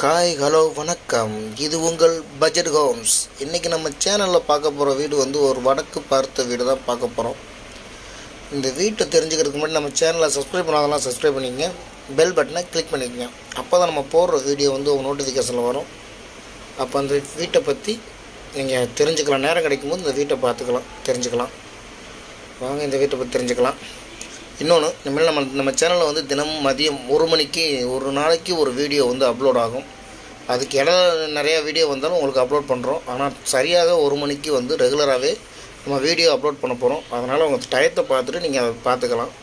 hi hello வணக்கம் இது உங்கள் பட்ஜெட் ஹோம்ஸ் இன்றைக்கி நம்ம சேனலில் பார்க்க போகிற வீடு வந்து ஒரு வடக்கு பார்த்த வீடு தான் பார்க்க போகிறோம் இந்த வீட்டை தெரிஞ்சுக்கிறதுக்கு முன்னாடி நம்ம சேனலை சப்ஸ்கிரைப் பண்ணாதெல்லாம் சப்ஸ்கிரைப் பண்ணிக்கங்க பெல் பட்டனை கிளிக் பண்ணிக்கங்க அப்போ தான் நம்ம போடுற வீடியோ வந்து உங்கள் நோட்டிஃபிகேஷனில் வரும் அப்போ அந்த வீட்டை பற்றி நீங்கள் தெரிஞ்சுக்கலாம் நேரம் கிடைக்கும்போது இந்த வீட்டை பார்த்துக்கலாம் தெரிஞ்சுக்கலாம் வாங்க இந்த வீட்டை பற்றி தெரிஞ்சுக்கலாம் இன்னொன்று இனிமேல் நம்ம நம்ம சேனலில் வந்து தினமும் மதியம் ஒரு மணிக்கு ஒரு நாளைக்கு ஒரு வீடியோ வந்து அப்லோட் ஆகும் அதுக்கு இடையில நிறையா வீடியோ வந்தாலும் உங்களுக்கு அப்லோட் பண்ணுறோம் ஆனால் சரியாக ஒரு மணிக்கு வந்து ரெகுலராகவே நம்ம வீடியோ அப்லோட் பண்ண போகிறோம் அதனால் உங்கள் டயத்தை பார்த்துட்டு நீங்கள் அதை பார்த்துக்கலாம்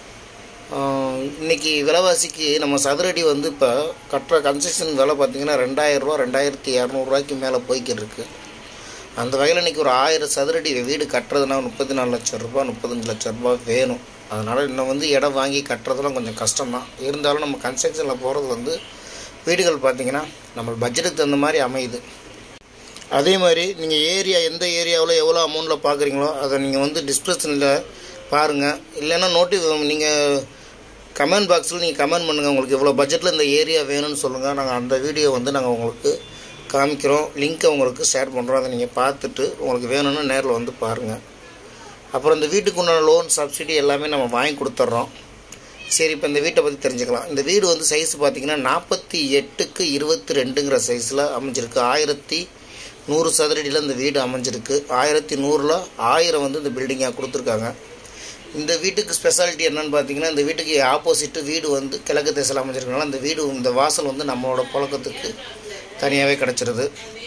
ஆஹ் இன்னைக்கு விலைவாசிக்கு நம்ம சதுரடி வந்து இப்போ கட்டுற கன்ஸ்ட்ரக்ஷன் விலை பார்த்திங்கன்னா ரெண்டாயிரரூவா ரெண்டாயிரத்தி இரநூறுவாய்க்கு மேலே போய்க்கிட்டு இருக்கு அந்த வகையில் இன்றைக்கி ஒரு ஆயிரம் சதுரடி வீடு கட்டுறதுனா முப்பத்தி நாலு லட்சம் ரூபாய் முப்பத்தஞ்சு லட்சம் ரூபாய் வேணும் அதனால் இன்னும் வந்து இடம் வாங்கி கட்டுறதுலாம் கொஞ்சம் கஷ்டம்தான் இருந்தாலும் நம்ம கன்ஸ்ட்ரக்ஷனில் போகிறது வந்து வீடுகள் பார்த்திங்கன்னா நம்ம பட்ஜெட்டுக்கு தகுந்த மாதிரி அமையுது அதே மாதிரி நீங்கள் ஏரியா எந்த ஏரியாவில் எவ்வளோ அமௌண்ட்டில் பார்க்குறீங்களோ அதை நீங்கள் வந்து டிஸ்கிரிப்ஷனில் பாருங்கள் இல்லைன்னா நோட்டி நீங்கள் கமெண்ட் பாக்ஸில் நீங்கள் கமெண்ட் பண்ணுங்கள் உங்களுக்கு எவ்வளோ பட்ஜெட்டில் இந்த ஏரியா வேணும்னு சொல்லுங்கள் நாங்கள் அந்த வீடியோ வந்து நாங்கள் உங்களுக்கு காமிக்கிறோம் லிங்க்கை உங்களுக்கு ஷேர் பண்ணுறோம் அதை நீங்கள் பார்த்துட்டு உங்களுக்கு வேணும்னா நேரில் வந்து பாருங்கள் அப்புறம் இந்த வீட்டுக்கு உண்டான லோன் சப்சிடி எல்லாமே நம்ம வாங்கி கொடுத்துட்றோம் சரி இப்போ இந்த வீட்டை பற்றி தெரிஞ்சுக்கலாம் இந்த வீடு வந்து சைஸ் பார்த்தீங்கன்னா நாற்பத்தி எட்டுக்கு இருபத்தி ரெண்டுங்கிற சைஸில் அமைஞ்சிருக்கு ஆயிரத்தி நூறு சதுரடியில் இந்த வீடு அமைஞ்சிருக்கு ஆயிரத்தி நூறில் ஆயிரம் வந்து இந்த பில்டிங்காக கொடுத்துருக்காங்க இந்த வீட்டுக்கு ஸ்பெஷாலிட்டி என்னன்னு பார்த்தீங்கன்னா இந்த வீட்டுக்கு ஆப்போசிட்டு வீடு வந்து கிழக்கு திசையில் அமைஞ்சிருக்கனால இந்த வீடு இந்த வாசல் வந்து நம்மளோட புழக்கத்துக்கு தனியாகவே கிடச்சிருது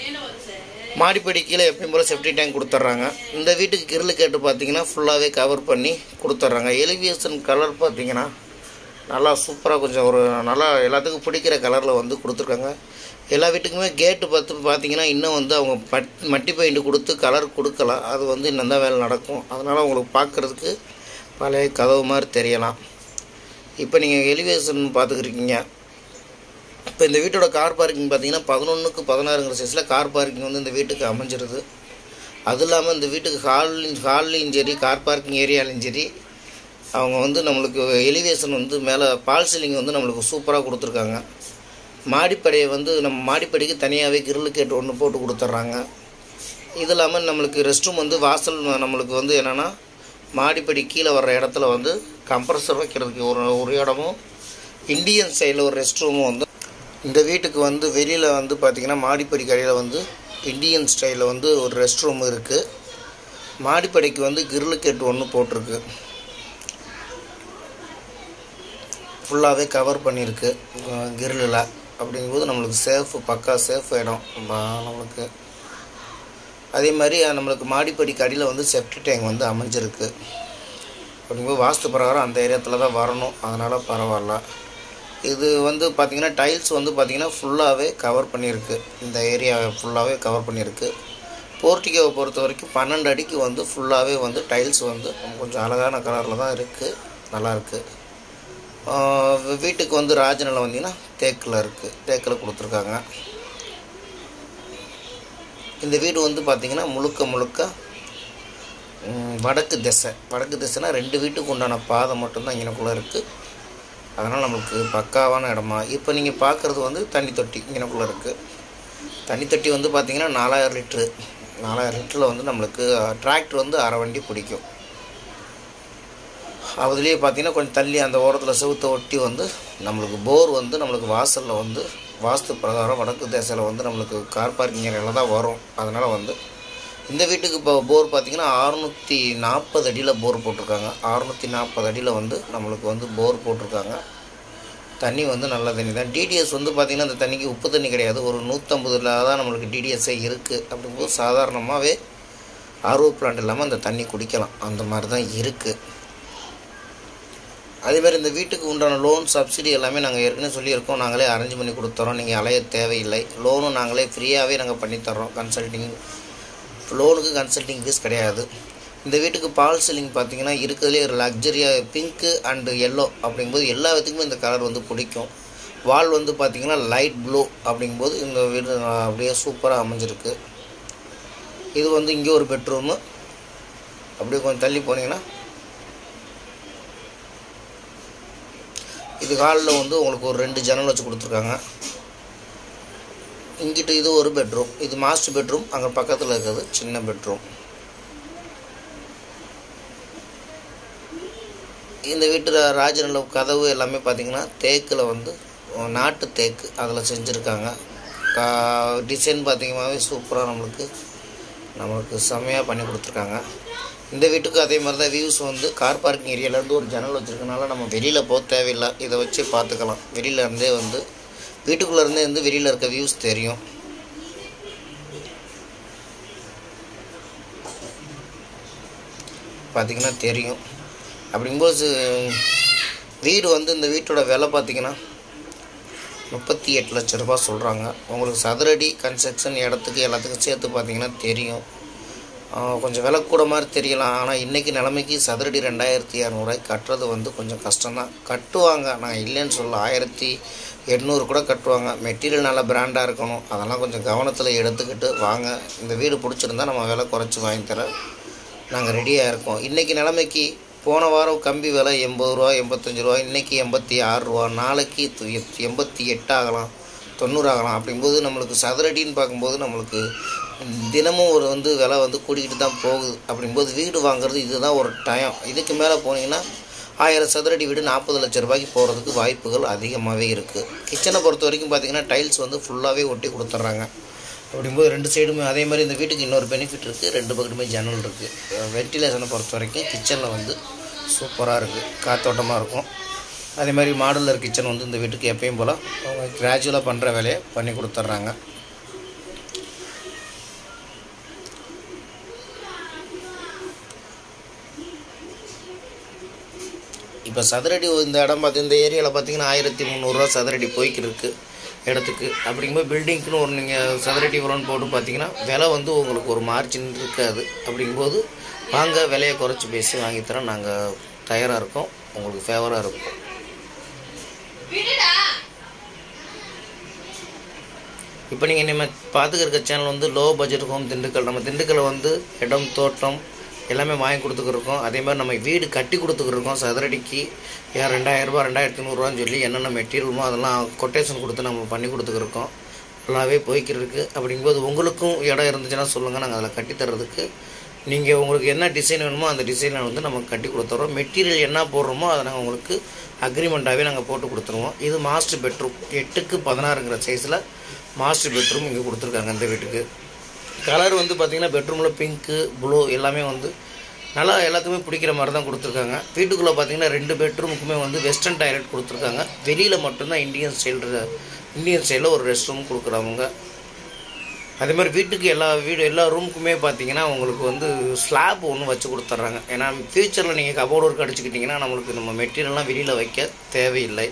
மாடிப்படி கீழே எப்பயும் போல் செப்டி டேங்க் கொடுத்துட்றாங்க இந்த வீட்டுக்கு கிரில் கேட்டு பார்த்தீங்கன்னா ஃபுல்லாகவே கவர் பண்ணி கொடுத்துட்றாங்க எலிவேஷன் கலர் பார்த்தீங்கன்னா நல்லா சூப்பராக கொஞ்சம் ஒரு நல்லா எல்லாத்துக்கும் பிடிக்கிற கலரில் வந்து கொடுத்துருக்காங்க எல்லா வீட்டுக்குமே கேட்டு பார்த்து பார்த்தீங்கன்னா இன்னும் வந்து அவங்க பட் மட்டி பெயிண்ட் கொடுத்து கலர் கொடுக்கலாம் அது வந்து இன்னும் தான் வேலை நடக்கும் அதனால் உங்களுக்கு பார்க்குறதுக்கு பழைய கதவு மாதிரி தெரியலாம் இப்போ நீங்கள் எலிவேஷன் பார்த்துக்கிருக்கீங்க இப்போ இந்த வீட்டோட கார் பார்க்கிங் பார்த்தீங்கன்னா பதினொன்றுக்கு பதினாறுங்கிற சைஸில் கார் பார்க்கிங் வந்து இந்த வீட்டுக்கு அமைஞ்சிருது அது இல்லாமல் இந்த வீட்டுக்கு ஹால் ஹால்லையும் சரி கார் பார்க்கிங் ஏரியாலையும் சரி அவங்க வந்து நம்மளுக்கு எலிவேஷன் வந்து மேலே பால் சீலிங் வந்து நம்மளுக்கு சூப்பராக கொடுத்துருக்காங்க மாடிப்படையை வந்து நம்ம மாடிப்படிக்கு தனியாகவே கிரில்லு கேட்டு ஒன்று போட்டு கொடுத்துட்றாங்க இது இல்லாமல் நம்மளுக்கு ரெஸ்ட் ரூம் வந்து வாசல் நம்மளுக்கு வந்து என்னென்னா மாடிப்படி கீழே வர்ற இடத்துல வந்து கம்ப்ரஸர் வைக்கிறதுக்கு ஒரு ஒரு இடமும் இந்தியன் ஸ்டைலில் ஒரு ரெஸ்ட் ரூமும் வந்து இந்த வீட்டுக்கு வந்து வெளியில் வந்து பார்த்திங்கன்னா மாடிப்படி கடையில் வந்து இந்தியன் ஸ்டைலில் வந்து ஒரு ரெஸ்ட் ரூம் இருக்குது மாடிப்படிக்கு வந்து கிரில்லு கேட்டு ஒன்று போட்டிருக்கு ஃபுல்லாகவே கவர் பண்ணியிருக்கு கிரில்லில் அப்படிங்கும்போது நம்மளுக்கு சேஃப் பக்கா சேஃப் இடம் நம்மளுக்கு அதே மாதிரி நம்மளுக்கு மாடிப்படிக்கு அடியில் வந்து செப்டி டேங்க் வந்து அமைஞ்சிருக்கு அப்படிங்கும்போது வாஸ்து பிரகாரம் அந்த ஏரியாத்தில் தான் வரணும் அதனால் பரவாயில்ல இது வந்து பார்த்திங்கன்னா டைல்ஸ் வந்து பார்த்திங்கன்னா ஃபுல்லாகவே கவர் பண்ணியிருக்கு இந்த ஏரியா ஃபுல்லாகவே கவர் பண்ணியிருக்கு போர்ட்டிகோவை பொறுத்த வரைக்கும் பன்னெண்டு அடிக்கு வந்து ஃபுல்லாகவே வந்து டைல்ஸ் வந்து கொஞ்சம் அழகான கலரில் தான் இருக்குது நல்லாயிருக்கு வீட்டுக்கு வந்து ராஜநிலம் வந்தீங்கன்னா தேக்கில் இருக்குது தேக்கில் கொடுத்துருக்காங்க இந்த வீடு வந்து பார்த்திங்கன்னா முழுக்க முழுக்க வடக்கு திசை வடக்கு திசைனா ரெண்டு வீட்டுக்கு உண்டான பாதை மட்டும்தான் இங்கனக்குள்ளே இருக்குது அதனால் நம்மளுக்கு பக்காவான இடமா இப்போ நீங்கள் பார்க்குறது வந்து தண்ணி தொட்டி இங்கனக்குள்ளே இருக்குது தண்ணி தொட்டி வந்து பார்த்திங்கன்னா நாலாயிரம் லிட்ரு நாலாயிரம் லிட்டரில் வந்து நம்மளுக்கு டிராக்டர் வந்து அரை வண்டி பிடிக்கும் அதுலேயே பார்த்தீங்கன்னா கொஞ்சம் தள்ளி அந்த ஓரத்தில் செவுத்தை ஒட்டி வந்து நம்மளுக்கு போர் வந்து நம்மளுக்கு வாசலில் வந்து வாஸ்து பிரகாரம் வடக்கு தேசத்தில் வந்து நம்மளுக்கு கார் பார்க்கிங் ஏரியாவில் தான் வரும் அதனால் வந்து இந்த வீட்டுக்கு இப்போ போர் பார்த்திங்கன்னா அறுநூற்றி நாற்பது அடியில் போர் போட்டிருக்காங்க அறுநூற்றி நாற்பது அடியில் வந்து நம்மளுக்கு வந்து போர் போட்டிருக்காங்க தண்ணி வந்து நல்ல தண்ணி தான் டிடிஎஸ் வந்து பார்த்திங்கன்னா அந்த தண்ணிக்கு உப்பு தண்ணி கிடையாது ஒரு நூற்றம்பதில் தான் நம்மளுக்கு டிடிஎஸ்ஸே இருக்குது அப்படிங்கும்போது சாதாரணமாகவே ஆர்ஓ பிளான்ட் இல்லாமல் அந்த தண்ணி குடிக்கலாம் அந்த மாதிரி தான் இருக்குது அதேமாதிரி இந்த வீட்டுக்கு உண்டான லோன் சப்சிடி எல்லாமே நாங்கள் ஏற்கனவே சொல்லியிருக்கோம் நாங்களே அரேஞ்ச் பண்ணி கொடுத்துறோம் நீங்கள் அலைய தேவையில்லை லோனும் நாங்களே ஃப்ரீயாகவே நாங்கள் பண்ணித்தரோம் கன்சல்டிங் லோனுக்கு கன்சல்டிங் ஃபீஸ் கிடையாது இந்த வீட்டுக்கு பால் சீலிங் பார்த்தீங்கன்னா இருக்கிறதுலே ஒரு லக்ஸரியாக பிங்க்கு அண்டு எல்லோ அப்படிங்கும்போது எல்லா விதத்துக்குமே இந்த கலர் வந்து பிடிக்கும் வால் வந்து பார்த்திங்கன்னா லைட் ப்ளூ அப்படிங்கும்போது இந்த வீடு அப்படியே சூப்பராக அமைஞ்சிருக்கு இது வந்து இங்கே ஒரு பெட்ரூமு அப்படியே கொஞ்சம் தள்ளி போனீங்கன்னா இது ஹாலில் வந்து உங்களுக்கு ஒரு ரெண்டு ஜன்னல் வச்சு கொடுத்துருக்காங்க இங்கிட்டு இது ஒரு பெட்ரூம் இது மாஸ்டர் பெட்ரூம் அங்கே பக்கத்தில் இருக்கிறது சின்ன பெட்ரூம் இந்த வீட்டு ராஜநில கதவு எல்லாமே பார்த்திங்கன்னா தேக்கில் வந்து நாட்டு தேக்கு அதில் செஞ்சுருக்காங்க டிசைன் பார்த்திங்கனாவே சூப்பராக நம்மளுக்கு நம்மளுக்கு செம்மையாக பண்ணி கொடுத்துருக்காங்க இந்த வீட்டுக்கு அதே மாதிரி தான் வியூஸ் வந்து கார் பார்க்கிங் ஏரியாவிலேருந்து ஒரு ஜன்னல் வச்சுருக்கனால நம்ம வெளியில் போக தேவையில்லை இதை வச்சு பார்த்துக்கலாம் வெளியில இருந்தே வந்து வீட்டுக்குள்ளே இருந்தே வந்து வெளியில் இருக்க வியூஸ் தெரியும் பார்த்திங்கன்னா தெரியும் அப்படிங்கும்போது வீடு வந்து இந்த வீட்டோட விலை பார்த்திங்கன்னா முப்பத்தி எட்டு லட்ச ரூபாய் சொல்கிறாங்க உங்களுக்கு சதுரடி கன்ஸ்ட்ரக்ஷன் இடத்துக்கு எல்லாத்துக்கும் சேர்த்து பார்த்தீங்கன்னா தெரியும் ஆஹ் கொஞ்சம் விலை கூட மாதிரி தெரியலாம் ஆனால் இன்றைக்கி நிலைமைக்கு சதுரடி ரெண்டாயிரத்தி இரநூறுவாய் கட்டுறது வந்து கொஞ்சம் கஷ்டம்தான் கட்டுவாங்க நான் இல்லைன்னு சொல்ல ஆயிரத்தி எட்நூறு கூட கட்டுவாங்க மெட்டீரியல் நல்ல பிராண்டாக இருக்கணும் அதெல்லாம் கொஞ்சம் கவனத்தில் எடுத்துக்கிட்டு வாங்க இந்த வீடு பிடிச்சிருந்தா நம்ம விலை குறைச்சி வாங்கி தர நாங்கள் ரெடியாக இருக்கோம் இன்றைக்கி நிலைமைக்கு போன வாரம் கம்பி விலை எண்பது ரூபா எண்பத்தஞ்சு ரூபா இன்றைக்கி எண்பத்தி ஆறு ரூபா நாளைக்கு து- எத்- எண்பத்தி எட்டு ஆகலாம் தொண்ணூறு ஆகலாம் அப்படிங்கும்போது நம்மளுக்கு சதுரடின்னு பார்க்கும்போது நம்மளுக்கு தினமும் ஒரு வந்து விலை வந்து கூடிக்கிட்டு தான் போகுது அப்படிங்கும்போது வீடு வாங்குறது இதுதான் ஒரு டைம் இதுக்கு மேலே போனீங்கன்னா ஆயிரம் சதுரடி வீடு நாற்பது லட்ச ரூபாய்க்கு போகிறதுக்கு வாய்ப்புகள் அதிகமாகவே இருக்குது கிச்சனை பொறுத்த வரைக்கும் பார்த்தீங்கன்னா டைல்ஸ் வந்து ஃபுல்லாகவே ஒட்டி கொடுத்துட்றாங்க அப்படிங்கும்போது ரெண்டு சைடுமே அதே மாதிரி இந்த வீட்டுக்கு இன்னொரு பெனிஃபிட் இருக்குது ரெண்டு பக்கத்துமே ஜன்னல் இருக்குது வென்டிலேஷனை பொறுத்த வரைக்கும் கிச்சனில் வந்து சூப்பராக இருக்குது காத்தோட்டமாக இருக்கும் அதே மாதிரி மாடுலர் கிச்சன் வந்து இந்த வீட்டுக்கு எப்பயும் போல் அவங்க கிராஜுவலாக பண்ணுற வேலையை பண்ணி கொடுத்துட்றாங்க இப்போ சதுரடி இந்த இடம் பார்த்து இந்த ஏரியாவில் பார்த்தீங்கன்னா ஆயிரத்தி முந்நூறுரூவா சதுரடி போய்க்கிட்டு இருக்கு இடத்துக்கு அப்படிங்கும்போது பில்டிங்க்குன்னு ஒரு நீங்கள் சதுரடி இவ்வளோன்னு போட்டு பார்த்தீங்கன்னா விலை வந்து உங்களுக்கு ஒரு மார்ஜின் இருக்காது அப்படிங்கும்போது வாங்க விலையை குறைச்சி பேசி வாங்கித்தரோம் நாங்கள் தயாராக இருக்கோம் உங்களுக்கு ஃபேவராக இருக்கும் இப்போ நீங்கள் நம்ம பார்த்துக்க இருக்க சேனல் வந்து லோ பட்ஜெட் ஹோம் திண்டுக்கல் நம்ம திண்டுக்கல்ல வந்து இடம் தோட்டம் எல்லாமே வாங்கி கொடுத்துக்கிருக்கோம் அதே மாதிரி நம்ம வீடு கட்டி கொடுத்துக்கிருக்கோம் சதுரடிக்கு ஏன் ரெண்டாயிரரூபா ரெண்டாயிரத்தி நூறுரூவான்னு சொல்லி என்னென்ன மெட்டீரியலுமோ அதெல்லாம் கொட்டேஷன் கொடுத்து நம்ம பண்ணி கொடுத்துக்கிருக்கோம் நல்லாவே போய்க்கிருக்கு அப்படிங்கும்போது உங்களுக்கும் இடம் இருந்துச்சுன்னா சொல்லுங்கள் நாங்கள் அதில் கட்டி தர்றதுக்கு நீங்கள் உங்களுக்கு என்ன டிசைன் வேணுமோ அந்த டிசைனை வந்து நம்ம கட்டி கொடுத்துட்றோம் மெட்டீரியல் என்ன போடுறோமோ அதை நாங்கள் உங்களுக்கு அக்ரிமெண்ட்டாகவே நாங்கள் போட்டு கொடுத்துருவோம் இது மாஸ்டர் பெட்ரூம் எட்டுக்கு பதினாறுங்கிற சைஸில் மாஸ்டர் பெட்ரூம் இங்கே கொடுத்துருக்காங்க இந்த வீட்டுக்கு கலர் வந்து பார்த்திங்கன்னா பெட்ரூமில் பிங்க்கு ப்ளூ எல்லாமே வந்து நல்லா எல்லாத்துக்குமே பிடிக்கிற மாதிரி தான் கொடுத்துருக்காங்க வீட்டுக்குள்ளே பார்த்தீங்கன்னா ரெண்டு பெட்ரூமுக்குமே வந்து வெஸ்டர்ன் டாய்லெட் கொடுத்துருக்காங்க வெளியில் மட்டும்தான் இந்தியன் ஸ்டைல் இந்தியன் ஸ்டைலில் ஒரு ரெஸ்ட் ரூம் கொடுக்குறவங்க அதே மாதிரி வீட்டுக்கு எல்லா வீடு எல்லா ரூமுக்குமே பார்த்தீங்கன்னா உங்களுக்கு வந்து ஸ்லாப் ஒன்று வச்சு கொடுத்துட்றாங்க ஏன்னா ஃப்யூச்சரில் நீங்கள் கபோர்டு ஒர்க் அடிச்சுக்கிட்டிங்கன்னா நம்மளுக்கு நம்ம மெட்டீரியல்லாம் வெளியில் வைக்க தேவையில்லை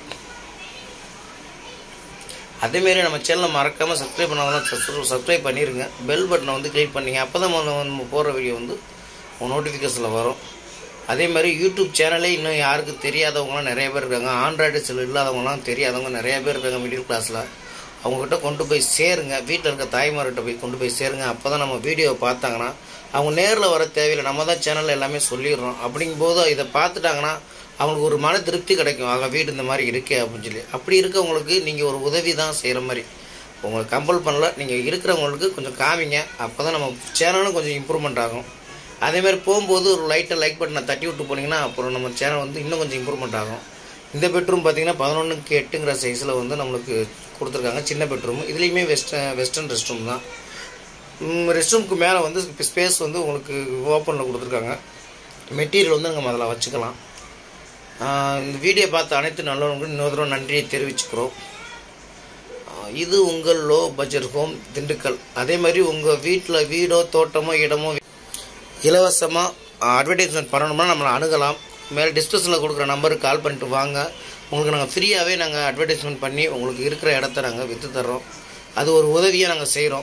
அதேமாரி நம்ம சேனலை மறக்காமல் சப்ஸ்கிரைப் பண்ணாதான் சப்ஸ்கிரைப் பண்ணிடுங்க பெல் பட்டனை வந்து கிளிக் பண்ணிங்க அப்போ தான் நம்ம போடுற வீடியோ வந்து உங்கள் நோட்டிஃபிகேஷனில் வரும் அதே மாதிரி யூடியூப் சேனலே இன்னும் யாருக்கு தெரியாதவங்களாம் நிறைய பேர் இருக்காங்க ஆண்ட்ராய்டு செல் இல்லாதவங்களாம் தெரியாதவங்க நிறைய பேர் இருக்காங்க மிடில் கிளாஸில் அவங்ககிட்ட கொண்டு போய் சேருங்க வீட்டில் இருக்க தாய்மார்கிட்ட போய் கொண்டு போய் சேருங்க அப்போ தான் நம்ம வீடியோவை பார்த்தாங்கன்னா அவங்க நேரில் வர தேவையில்லை நம்ம தான் சேனலில் எல்லாமே சொல்லிடுறோம் அப்படிங்கும்போது இதை பார்த்துட்டாங்கன்னா அவங்களுக்கு ஒரு மன திருப்தி கிடைக்கும் ஆக வீடு இந்த மாதிரி இருக்கே அப்படின்னு சொல்லி அப்படி இருக்கவங்களுக்கு நீங்கள் ஒரு உதவி தான் செய்கிற மாதிரி உங்களை கம்பல் பண்ணல நீங்கள் இருக்கிறவங்களுக்கு கொஞ்சம் காமிங்க அப்போ தான் நம்ம சேனலும் கொஞ்சம் இம்ப்ரூவ்மெண்ட் ஆகும் அதேமாதிரி போகும்போது ஒரு லைட்டை லைக் பட்டனை தட்டி விட்டு போனீங்கன்னா அப்புறம் நம்ம சேனல் வந்து இன்னும் கொஞ்சம் இம்ப்ரூவ்மெண்ட் ஆகும் இந்த பெட்ரூம் பார்த்தீங்கன்னா பதினொன்றுக்கு எட்டுங்கிற சைஸில் வந்து நம்மளுக்கு கொடுத்துருக்காங்க சின்ன பெட்ரூம் இதுலேயுமே வெஸ்டர்ன் வெஸ்டர்ன் ரெஸ்ட் ரூம் தான் ரெஸ்ட் ரூமுக்கு மேலே வந்து ஸ்பேஸ் வந்து உங்களுக்கு ஓப்பனில் கொடுத்துருக்காங்க மெட்டீரியல் வந்து நம்ம அதில் வச்சுக்கலாம் ஆஹ் இந்த வீடியோ பார்த்த அனைத்து நல்லவங்களுக்கும் இன்னொரு தடவை நன்றியை தெரிவிச்சுக்கிறோம் ஆஹ் இது உங்கள் லோ பட்ஜெட் ஹோம் திண்டுக்கல் அதே மாதிரி உங்கள் வீட்டில் வீடோ தோட்டமோ இடமோ இலவசமாக அட்வர்டைஸ்மெண்ட் பண்ணணும்னா நம்மளை அணுகலாம் மேலே டிஸ்கிரிப்ஷனில் கொடுக்குற நம்பருக்கு கால் பண்ணிட்டு வாங்க உங்களுக்கு நாங்கள் ஃப்ரீயாகவே நாங்கள் அட்வர்டைஸ்மெண்ட் பண்ணி உங்களுக்கு இருக்கிற இடத்த நாங்கள் விற்று தர்றோம் அது ஒரு உதவியாக நாங்கள் செய்கிறோம்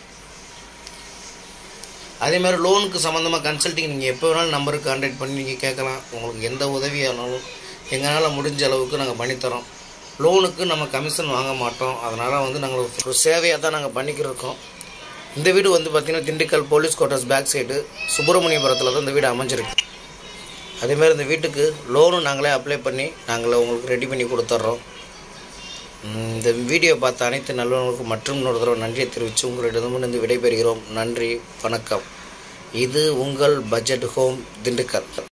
அதே மாதிரி லோனுக்கு சம்மந்தமாக கன்சல்ட்டிங் நீங்கள் எப்போ வேணாலும் நம்பருக்கு கான்டாக்ட் பண்ணி நீங்கள் கேட்கலாம் உங்களுக்கு எந்த உதவியானாலும் எங்களால் முடிஞ்ச அளவுக்கு நாங்கள் பண்ணித்தரோம் லோனுக்கு நம்ம கமிஷன் வாங்க மாட்டோம் அதனால் வந்து நாங்கள் ஒரு சேவையாக தான் நாங்கள் பண்ணிக்கிருக்கோம் இந்த வீடு வந்து பார்த்திங்கன்னா Dindigul police quarters back side சுப்பிரமணியபுரத்தில் தான் இந்த வீடு அமைஞ்சிருக்கு அதேமாதிரி இந்த வீட்டுக்கு லோனும் நாங்களே அப்ளை பண்ணி நாங்களே உங்களுக்கு ரெடி பண்ணி கொடுத்துட்றோம் ம், இந்த வீடியோ பார்த்த அனைத்து நல்லவர்களுக்கும் மற்றும் இன்னொரு தடவை நன்றியை தெரிவித்து உங்களிடமிருந்து விடைபெறுகிறோம் நன்றி வணக்கம் இது உங்கள் பட்ஜெட் ஹோம் திண்டுக்கல்